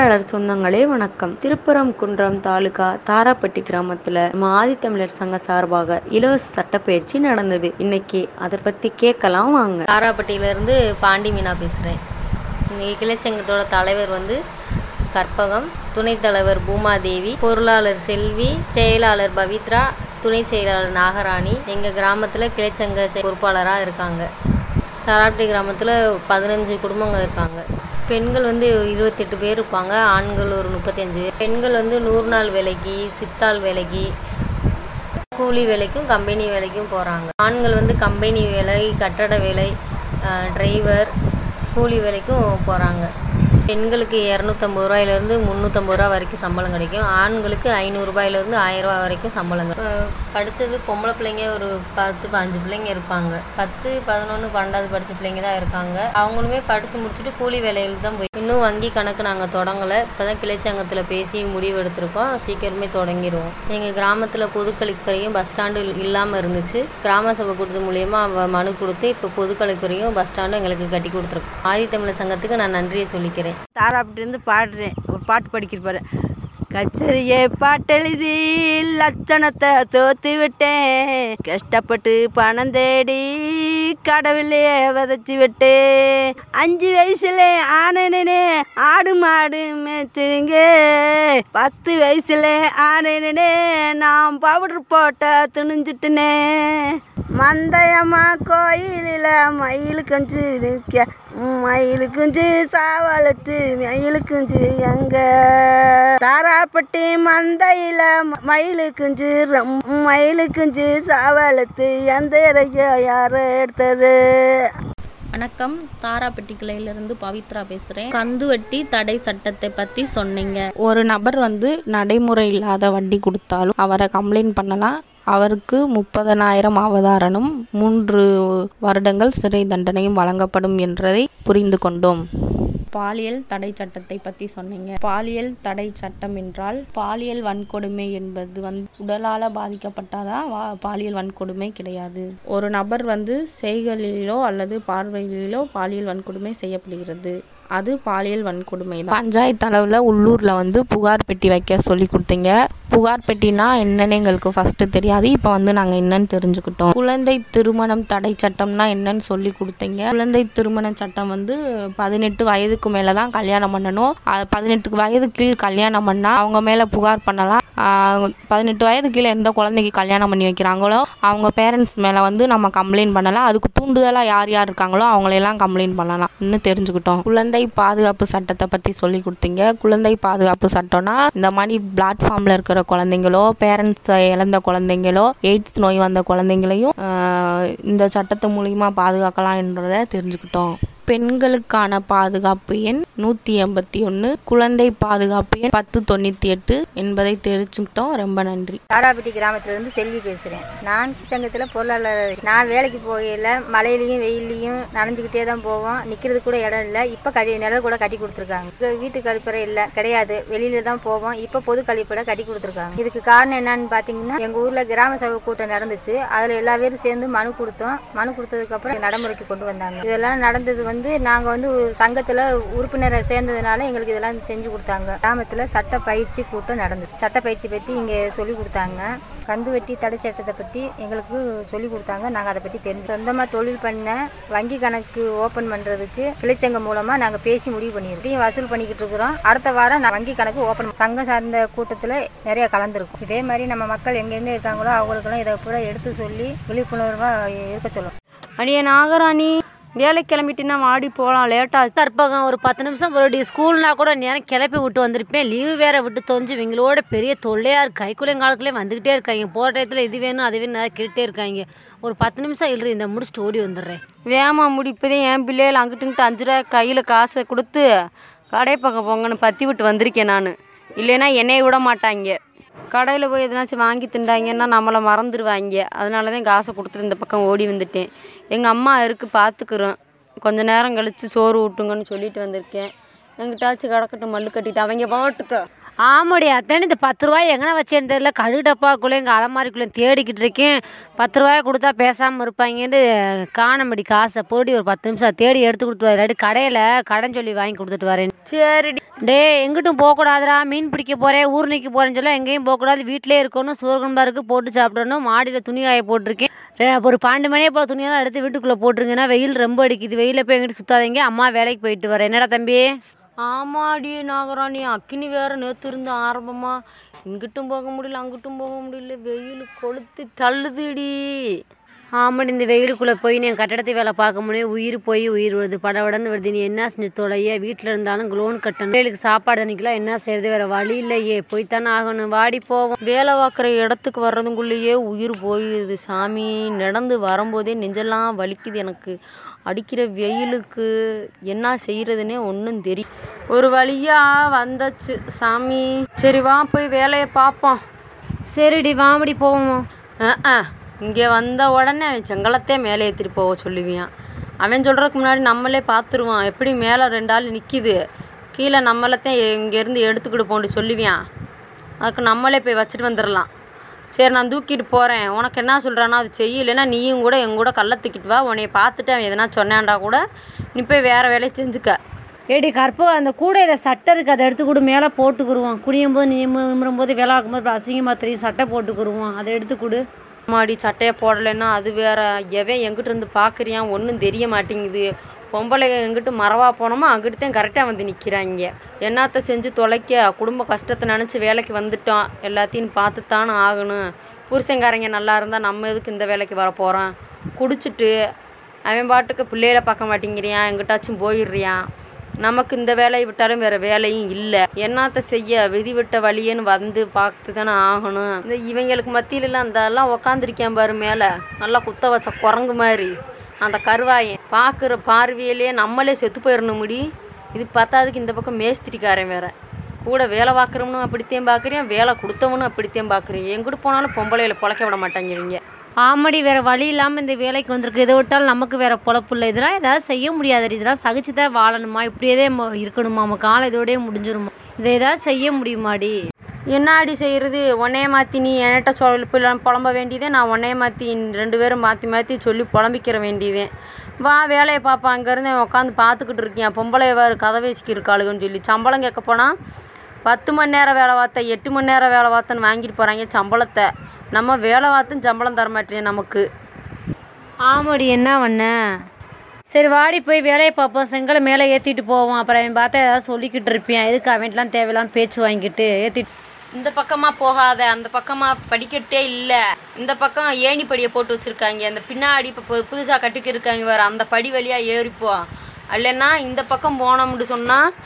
செய்தியாளர் சொந்தங்களே வணக்கம் திருப்பரங்குன்றம் தாலுகா தாராப்பட்டி கிராமத்துல நம்ம ஆதித்தமிழர் சங்க சார்பாக இலவச சட்டப்பயிற்சி நடந்தது இன்னைக்கு அதை பத்தி கேட்கலாம் வாங்க தாராப்பட்டியிலேருந்து பாண்டி மீனா பேசுகிறேன் இன்னைக்கு கிளைச்சங்கத்தோட தலைவர் வந்து கற்பகம் துணைத் தலைவர் பூமாதேவி பொருளாளர் செல்வி செயலாளர் பவித்ரா துணை செயலாளர் நாகராணி எங்கள் கிராமத்தில் கிளைச்சங்க செ- பொறுப்பாளராக இருக்காங்க தாராப்பட்டி கிராமத்தில் பதினஞ்சு குடும்பங்கள் இருக்காங்க பெண்கள் வந்து இருபத்தெட்டு பேர் இருப்பாங்க ஆண்கள் ஒரு முப்பத்தஞ்சு பேர் பெண்கள் வந்து நூறு நாள் வேலைக்கு சித்தாள் வேலைக்கு கூலி வேலைக்கும் கம்பெனி வேலைக்கும் போகிறாங்க ஆண்கள் வந்து கம்பெனி வேலை கட்டட வேலை டிரைவர் கூலி வேலைக்கும் போகிறாங்க பெண்களுக்கு இரநூத்தம்பது ரூபாயிலேருந்து முந்நூற்றம்பது ரூபா வரைக்கும் சம்பளம் கிடைக்கும் ஆண்களுக்கு ஐநூறுரூபாயிலேருந்து ஆயிரரூபா வரைக்கும் சம்பளம் கிடைக்கும் படித்தது பொம்பளை பிள்ளைங்க ஒரு பத்து பதினஞ்சு பிள்ளைங்க இருப்பாங்க பத்து பதினொன்று பன்னெண்டாவது படித்த பிள்ளைங்க தான் இருக்காங்க அவங்களுமே படித்து முடிச்சுட்டு கூலி வேலையில் தான் போய் இன்னும் வங்கி கணக்கு நாங்கள் தொடங்கலை இப்போ தான் கிளைச்சங்கத்தில் பேசி முடிவு எடுத்திருக்கோம் சீக்கிரமே தொடங்கிடுவோம் எங்கள் கிராமத்தில் பொது கழிப்பறையும் பஸ் ஸ்டாண்டு இல்லாமல் இருந்துச்சு கிராம சபை கூட்டத்து மூலியமாக அவ மனு கொடுத்து இப்போ பொது கழிப்பறையும் பஸ் ஸ்டாண்டும் எங்களுக்கு கட்டி கொடுத்துருக்கோம் ஆதித்தமிழர் சங்கத்துக்கு நான் நன்றியை சொல்லிக்கிறேன் தாராப்பட்டிலேருந்து பாடுறேன் ஒரு பாட்டு படிக்கிற பாரு கச்சேரியை பாட்டெழுதி லட்சணத்தை தோத்து விட்டேன் கஷ்டப்பட்டு பணம் தேடி கடவுளையே விதைச்சி விட்டேன் அஞ்சு வயசுல ஆனனே ஆடு மாடு மேய்ச்சிடுங்க பத்து வயசுல ஆனனே நான் பவுடர் போட்ட துணிஞ்சிட்டுனே மந்தையம்மா கோயிலில் மயில் கஞ்சு நிற்க மயில் குஞ்சு சாவலட்டு மயில் குஞ்சு எங்க தாராப்பட்டி மந்தையில் மயில் குஞ்சு ரொம்- மயில் குஞ்சு சாவலத்து எந்த இடையோ யாரோ எடுத்தது வணக்கம் தாராப்பட்டி கிளையிலிருந்து பவித்ரா பேசுகிறேன் கந்துவட்டி தடை சட்டத்தை பற்றி சொன்னீங்க ஒரு நபர் வந்து நடைமுறை இல்லாத வட்டி கொடுத்தாலும் அவரை கம்ப்ளைண்ட் பண்ணலாம் அவருக்கு முப்பதனாயிரம் அவதாரணம் மூன்று வருடங்கள் சிறை தண்டனையும் வழங்கப்படும் என்றதை புரிந்து கொண்டோம் பாலியல் தடை சட்டத்தை பற்றி சொன்னீங்க பாலியல் தடை சட்டம் என்றால் பாலியல் வன்கொடுமை என்பது வந்து உடலால் பாதிக்கப்பட்டாதான் வா- பாலியல் வன்கொடுமை கிடையாது ஒரு நபர் வந்து செய்களிலோ அல்லது பார்வையிலோ பாலியல் வன்கொடுமை செய்யப்படுகிறது அது பாலியல் வன்கொடுமை தான் பஞ்சாயத்து அளவில் உள்ளூரில் வந்து புகார் பெட்டி வைக்க சொல்லி கொடுத்தீங்க புகார் பெட்டினா என்னன்னு எங்களுக்கு ஃபஸ்ட்டு தெரியாது இப்போ வந்து நாங்கள் என்னன்னு தெரிஞ்சுக்கிட்டோம் குழந்தை திருமணம் தடை சட்டம்னா என்னன்னு சொல்லி கொடுத்தீங்க குழந்தை திருமண சட்டம் வந்து பதினெட்டு வயதுக்கு மேலே தான் கல்யாணம் பண்ணணும் அது பதினெட்டு வயது கீழ் கல்யாணம் பண்ணால் அவங்க மேலே புகார் பண்ணலாம் ஆஹ் பதினெட்டு வயது கீழே எந்த குழந்தைக்கு கல்யாணம் பண்ணி வைக்கிறாங்களோ அவங்க பேரண்ட்ஸ் மேலே வந்து நம்ம கம்ப்ளைண்ட் பண்ணலாம் அதுக்கு தூண்டுதலாக யார் யார் இருக்காங்களோ அவங்களையெல்லாம் கம்ப்ளைண்ட் பண்ணலாம் இன்னும் தெரிஞ்சுக்கிட்டோம் குழந்தை பாதுகாப்பு சட்டத்தை பற்றி சொல்லி கொடுத்தீங்க குழந்தை பாதுகாப்பு சட்டம்னா இந்த மாதிரி பிளாட்ஃபார்மில் இருக்கிற குழந்தைங்களோ பேரண்ட்ஸ் இழந்த குழந்தைங்களோ எய்ட்ஸ் நோய் வந்த குழந்தைங்களையும் ஆஹ் இந்த சட்டத்து மூலிமா பாதுகாக்கலாம் என்றதை தெரிஞ்சுக்கிட்டோம் பெண்களுக்கான பாதுகாப்பு எண் நூற்றி எண்பத்தி ஒன்று குழந்தை பாதுகாப்பு எண் பத்து தொண்ணூற்றி எட்டு என்பதை தெரிஞ்சுக்கிட்டோம் ரொம்ப நன்றி தாராப்பட்டி கிராமத்திலிருந்து செல்வி பேசுகிறேன் நான் சங்கத்தில் பொருளாளர் நான் வேலைக்கு போகையில் மழையிலையும் வெயிலையும் நனைஞ்சுக்கிட்டே தான் போவோம் நிற்கிறது கூட இடம் இல்லை இப்போ கடி நிழல் கூட கட்டி கொடுத்துருக்காங்க இங்க வீட்டு கழிப்பறை இல்லை கிடையாது வெளியில தான் போவோம் இப்போ பொது கழிப்பறை கட்டி கொடுத்துருக்காங்க இதுக்கு காரணம் என்னன்னு பார்த்தீங்கன்னா எங்கள் ஊரில் கிராம சபை கூட்டம் நடந்துச்சு அதில் எல்லா பேரும் சேர்ந்து மனு கொடுத்தோம் மனு கொடுத்ததுக்கப்புறம் நடைமுறைக்கு கொண்டு வந்தாங்க இதெல்லாம் நடந்தது வந்து நாங்கள் வந்து சங்கத்தில் உறுப்பினரை சேர்ந்ததுனால எங்களுக்கு இதெல்லாம் செஞ்சு கொடுத்தாங்க கிராமத்தில் சட்ட பயிற்சி கூட்டம் நடந்தது சட்ட பயிற்சி பற்றி இங்கே சொல்லி கொடுத்தாங்க கந்து வெட்டி தடை சட்டத்தை பற்றி எங்களுக்கு சொல்லி கொடுத்தாங்க நாங்கள் அதை பற்றி தெரிஞ்சு சொந்தமாக தொழில் பண்ண வங்கி கணக்கு ஓப்பன் பண்ணுறதுக்கு கிளைச்சங்கம் மூலமாக நாங்கள் பேசி முடிவு பண்ணியிருக்கோம் வசூல் பண்ணிக்கிட்டு இருக்கிறோம் அடுத்த வாரம் நான் வங்கி கணக்கு ஓப்பன் சங்கம் சார்ந்த கூட்டத்தில் நிறைய கலந்துருக்கும் இதே மாதிரி நம்ம மக்கள் எங்கெங்கே இருக்காங்களோ அவங்களுக்கெல்லாம் இதை பூரா எடுத்து சொல்லி விழிப்புணர்வாக இருக்க சொல்லணும் அடியே நாகராணி வேலைக்கு கிளம்பிட்டினா வாடி போகலாம் லேட்டாக கற்பகம் ஒரு பத்து நிமிஷம் மறுபடியும் ஸ்கூல்னா கூட நேரம் கிளப்பி விட்டு வந்திருப்பேன் லீவு வேற விட்டு தொலைஞ்சு இவங்களோட பெரிய தொல்லையாக இருக்கு கைக்குள்ளையும் காலத்துலேயே வந்துக்கிட்டே இருக்காங்க போகிற டயத்தில் இது வேணும் அது வேணும் நிறைய கேட்டே இருக்காங்க ஒரு பத்து நிமிஷம் இல்லைரி இந்த முடிச்சுட்டு ஓடி வந்துடுறேன் வேமா முடிப்பதே என் பிள்ளைகள் அங்கிட்டுங்கிட்டு அஞ்சு ரூபா கையில் காசை கொடுத்து கடை பக்கம் போங்கன்னு பற்றி விட்டு வந்திருக்கேன் நான் இல்லைன்னா என்னைய விட மாட்டாங்க கடையில் போய் எதனாச்சும் வாங்கி திண்டாங்கன்னா நம்மளை மறந்துடுவாங்க அதனால தான் காசை கொடுத்துட்டு இந்த பக்கம் ஓடி வந்துட்டேன் எங்கள் அம்மா இருக்கு பார்த்துக்குறோம் கொஞ்ச நேரம் கழித்து சோறு ஊட்டுங்கன்னு சொல்லிட்டு வந்திருக்கேன் எங்கிட்டாச்சும் கிடக்கட்டும் மல்லு கட்டிட்டு அவங்க பாட்டுக்கு ஆமாடி அத்தானே இந்த பத்து ரூபாய் எங்கே வச்சேன்னு தெரியல கழுகு டப்பாக்குள்ளே எங்கள் அலமாரிக்குள்ளே தேடிக்கிட்டு இருக்கேன் பத்து ரூபாய் கொடுத்தா பேசாமல் இருப்பாங்கன்னு காணமடி காசை போடி ஒரு பத்து நிமிஷம் தேடி எடுத்து கொடுத்து இல்லாட்டி கடையில் கடன் சொல்லி வாங்கி கொடுத்துட்டு வரேன் சரிடி டே எங்கிட்டும் போகக்கூடாதுடா மீன் பிடிக்க போகிறேன் ஊர் நிற்க போகிறேன்னு சொல்ல எங்கேயும் போகக்கூடாது வீட்டிலே இருக்கணும் சோர்கன்பாருக்கு போட்டு சாப்பிடணும் மாடியில் துணி காய போட்டிருக்கேன் ரெ- ஒரு பன்னெண்டு மணியே போல் துணியெல்லாம் எடுத்து வீட்டுக்குள்ளே போட்டுருங்கன்னா வெயில் ரொம்ப அடிக்குது வெயிலில் போய் எங்கிட்ட சுத்தாதீங்க அம்மா வேலைக்கு போயிட்டு வரேன் என்னடா தம்பி ஆமாடி நாகராணி அக்கினி வேற நேற்று இருந்து ஆரம்பமா இங்கிட்டும் போக முடியல அங்கிட்டும் போக முடியல வெயில் கொளுத்து தள்ளுதுடி ஆமாடி இந்த வெயிலுக்குள்ளே போய் நீ கட்டடத்தை வேலை பார்க்க முடியும் உயிர் போய் உயிர் வருது படபடன்னு வருது நீ என்ன செஞ்சு தொலைய வீட்டில் இருந்தாலும் லோன் கட்டணும் வேலைக்கு சாப்பாடு தண்ணிக்கெல்லாம் என்ன செய்யறது வேற வழி இல்லையே போய்த்தானே ஆகணும் வாடி போவோம் வேலை பார்க்குற இடத்துக்கு வர்றதுக்குள்ளேயே உயிர் போயிடுது சாமி நடந்து வரும்போதே நெஞ்செல்லாம் வலிக்குது எனக்கு அடிக்கிற வெயிலுக்கு என்ன செய்யறதுனே ஒன்றும் தெரியும் ஒரு வழியா வந்தாச்சு சாமி சரி வா போய் வேலையை பார்ப்போம் சரிடி வாமடி போவோம் இங்கே வந்த உடனே அவன் செங்கலத்தே மேலே ஏற்றிட்டு போக சொல்லுவியான் அவன் சொல்கிறதுக்கு முன்னாடி நம்மளே பார்த்துருவான் எப்படி மேலே ரெண்டு ஆள் நிற்கிது கீழே நம்மளத்தையும் இங்கேருந்து எடுத்துக்கிட்டு போன்னு சொல்லுவியான் அதுக்கு நம்மளே போய் வச்சுட்டு வந்துடலாம் சரி நான் தூக்கிட்டு போகிறேன் உனக்கு என்ன சொல்கிறானோ அது செய்ய இல்லைன்னா நீயும் கூட என் கூட கல்லை தூக்கிட்டு வா உன்னைய பார்த்துட்டு அவன் எதனா சொன்னான்டா கூட நீ போய் வேறு வேலையை செஞ்சுக்க ஏடி கற்போ அந்த கூடையில் சட்டை இருக்குது அதை எடுத்து கூட மேலே போட்டுக்குருவான் குனியும் போது நீ நிமிரும் போது வேலை ஆக்கும்போது அசிங்கமாக தெரியும் சட்டை போட்டுக்குருவான் அதை எடுத்து கொடு மாடி சட்டையை போடலைன்னா அது வேற எவன் எங்கிட்ட இருந்து பார்க்குறியான் ஒன்றும் தெரிய மாட்டேங்குது பொம்பளை எங்கிட்ட மறவா போனோமோ அங்கிட்டு தான் கரெக்டாக வந்து நிற்கிறாங்க என்னத்த செஞ்சு தொலைக்க குடும்ப கஷ்டத்தை நினச்சி வேலைக்கு வந்துட்டோம் எல்லாத்தையும் பார்த்து தானே ஆகணும் புருஷங்காரங்க நல்லா இருந்தால் நம்ம எதுக்கு இந்த வேலைக்கு வர போகிறோம் குடிச்சிட்டு அவன் பாட்டுக்கு பிள்ளையில பார்க்க மாட்டேங்கிறியான் எங்கிட்டாச்சும் போயிடுறியான் நமக்கு இந்த வேலையை விட்டாலும் வேற வேலையும் இல்லை என்னத்த செய்ய விதி விட்ட வழியேன்னு வந்து பார்த்து தானே ஆகணும் இந்த இவங்களுக்கு மத்தியிலலாம் அந்த எல்லாம் உக்காந்துருக்கேன் பாரு மேலே நல்லா குத்த வச்ச குரங்கு மாதிரி அந்த கருவாயன் பார்க்குற பார்வையிலேயே நம்மளே செத்து போயிடணும் முடி இதுக்கு பத்தாதுக்கு இந்த பக்கம் மேஸ்திரிக்காரன் வேற கூட வேலை பார்க்குறவனும் அப்படித்தான் பார்க்குறேன் வேலை கொடுத்தவனும் அப்படித்தான் பார்க்குறேன் எங்கிட்டு போனாலும் பொம்பளையில பொழைக்க விட மாட்டாங்க இவங்க ஆமாடி வேற வழி இல்லாமல் இந்த வேலைக்கு வந்திருக்கு இதை விட்டால் நமக்கு வேற பொழப்பு இல்லை இதெல்லாம் ஏதாவது செய்ய முடியாது இதெல்லாம் சகிச்சு தான் வாழணுமா இப்படியே தான் இருக்கணுமா நம்ம காலம் இதோடய முடிஞ்சிருமா இதை ஏதாவது செய்ய முடியுமாடி என்னாடி செய்கிறது உன்னைய மாற்றி நீ என்கிட்ட சொல் இப்போ புலம்ப வேண்டியதே நான் உன்னைய மாற்றி ரெண்டு பேரும் மாற்றி மாற்றி சொல்லி புலம்பிக்கிற வேண்டியதே வா வேலையை பார்ப்பேன் அங்கேருந்து உட்காந்து பார்த்துக்கிட்டு இருக்கேன் பொம்பளை வேறு கதை பேசிக்கி இருக்காளுகன்னு சொல்லி சம்பளம் கேட்க போனால் பத்து மணி நேரம் வேலை பார்த்தேன் எட்டு மணி நேரம் வேலை பார்த்தேன்னு வாங்கிட்டு போகிறாங்க சம்பளத்தை நம்ம வேலை பார்த்தும் சம்பளம் தர மாட்டேன் நமக்கு ஆமாடி என்ன பண்ண சரி வாடி போய் வேலையை பார்ப்போம் செங்கலை மேலே ஏற்றிட்டு போவோம் அப்புறம் அவன் பார்த்தா ஏதாவது சொல்லிக்கிட்டு இருப்பியான் எதுக்கு அவன்ட்டுலாம் தேவையில்லாம் பேச்சு வாங்கிட்டு ஏற்றிட்டு இந்த பக்கமாக போகாத அந்த பக்கமாக படிக்கட்டே இல்லை இந்த பக்கம் ஏணி படியை போட்டு வச்சுருக்காங்க அந்த பின்னாடி இப்போ புதுசாக கட்டிக்கு இருக்காங்க வேறு அந்த படி வழியாக ஏறிப்போ இல்லைன்னா இந்த பக்கம் போனோம்னு சொன்னால்